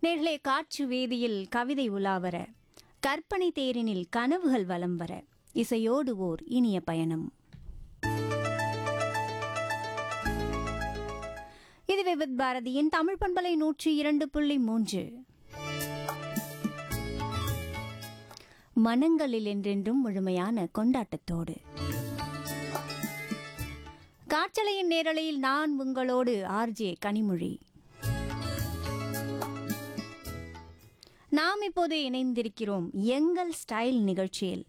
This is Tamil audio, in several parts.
நேர்களே காற்று வேதியில் கவிதை உலாவர கற்பனை தேரினில் கனவுகள் வலம் வர இசையோடு ஓர் இனிய பயணம் இது விவித் பாரதியின் தமிழ் பண்பலை நூற்றி இரண்டு புள்ளி மூன்று மனங்களில் என்றென்றும் முழுமையான கொண்டாட்டத்தோடு காற்றலையின் நேரலையில் நான் உங்களோடு ஆர்ஜே கனிமொழி நாம் இப்போது இணைந்திருக்கிறோம் எங்கள் ஸ்டைல் நிகழ்ச்சியில்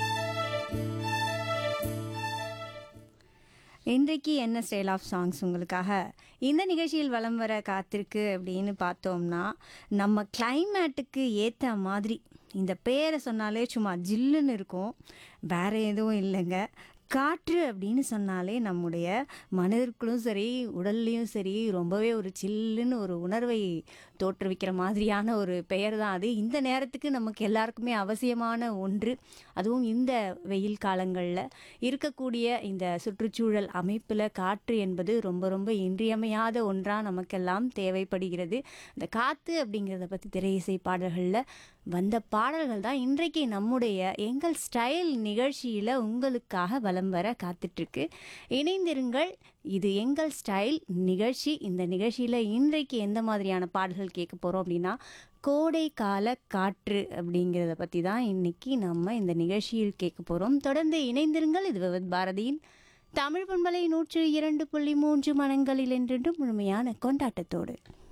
இன்றைக்கு என்ன ஸ்டைல் ஆஃப் சாங்ஸ் உங்களுக்காக இந்த நிகழ்ச்சியில் வலம் வர காத்திருக்கு அப்படின்னு பார்த்தோம்னா நம்ம கிளைமேட்டுக்கு ஏற்ற மாதிரி இந்த பேரை சொன்னாலே சும்மா ஜில்லுன்னு இருக்கும் வேற எதுவும் இல்லைங்க காற்று அப்படின்னு சொன்னாலே நம்முடைய மனதிற்குள்ளும் சரி உடல்லையும் சரி ரொம்பவே ஒரு சில்லுன்னு ஒரு உணர்வை தோற்றுவிக்கிற மாதிரியான ஒரு பெயர் தான் அது இந்த நேரத்துக்கு நமக்கு எல்லாருக்குமே அவசியமான ஒன்று அதுவும் இந்த வெயில் காலங்களில் இருக்கக்கூடிய இந்த சுற்றுச்சூழல் அமைப்பில் காற்று என்பது ரொம்ப ரொம்ப இன்றியமையாத ஒன்றாக நமக்கெல்லாம் தேவைப்படுகிறது இந்த காற்று அப்படிங்கிறத பற்றி திரையிசை பாடல்களில் வந்த பாடல்கள் தான் இன்றைக்கு நம்முடைய எங்கள் ஸ்டைல் நிகழ்ச்சியில் உங்களுக்காக வலம் வர காத்துட்ருக்கு இணைந்திருங்கள் இது எங்கள் ஸ்டைல் நிகழ்ச்சி இந்த நிகழ்ச்சியில் இன்றைக்கு எந்த மாதிரியான பாடல்கள் கேட்க போகிறோம் அப்படின்னா கோடை கால காற்று அப்படிங்கிறத பற்றி தான் இன்னைக்கு நம்ம இந்த நிகழ்ச்சியில் கேட்க போகிறோம் தொடர்ந்து இணைந்திருங்கள் இது விவத் பாரதியின் தமிழ் பண்பலை நூற்று இரண்டு புள்ளி மூன்று மனங்களில் என்றென்றும் முழுமையான கொண்டாட்டத்தோடு